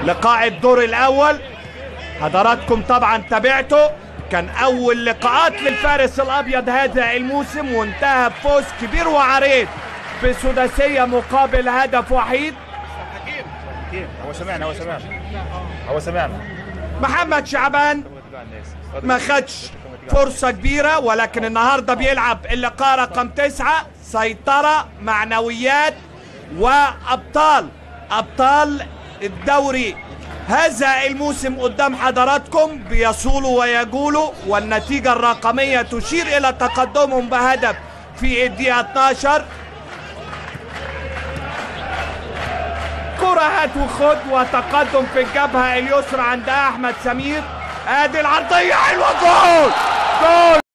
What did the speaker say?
لقاء الدور الاول حضراتكم طبعا تابعته كان اول لقاءات للفارس الابيض هذا الموسم وانتهى بفوز كبير وعريض بسداسيه مقابل هدف وحيد حكيم هو سمعنا هو سمعنا هو سمعنا محمد شعبان ما خدش فرصة كبيرة ولكن النهاردة بيلعب اللقاء رقم تسعة سيطرة معنويات وأبطال أبطال الدوري هذا الموسم قدام حضراتكم بيصولوا ويجولوا والنتيجة الرقمية تشير إلى تقدمهم بهدف في الدقيقة 12 كرة هات وخد وتقدم في الجبهة اليسرى عند أحمد سمير ادي العرضية حلوة جول جول